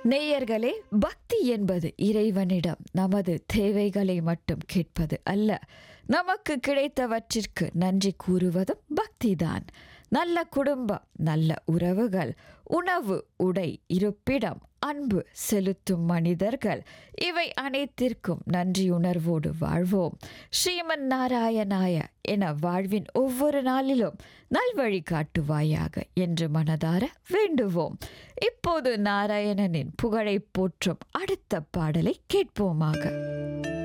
நேயர்களே பக்தி என்பது இறைவனிடம் நமது தேவைகளை மட்டும் கேட்பது அல்ல நமக்கு கிடைத்தவற்றிற்கு நன்றி கூறுவதும் பக்திதான் நல்ல குடும்பம் நல்ல உறவுகள் உணவு உடை இருப்பிடம் அன்பு செலுத்தும் மனிதர்கள் இவை அனைத்திற்கும் நன்றியுணர்வோடு வாழ்வோம் ஸ்ரீமன் நாராயணாய என வாழ்வின் ஒவ்வொரு நாளிலும் நல்வழி காட்டுவாயாக என்று மனதார வேண்டுவோம் இப்போது நாராயணனின் புகழை போற்றும் அடுத்த பாடலை கேட்போமாக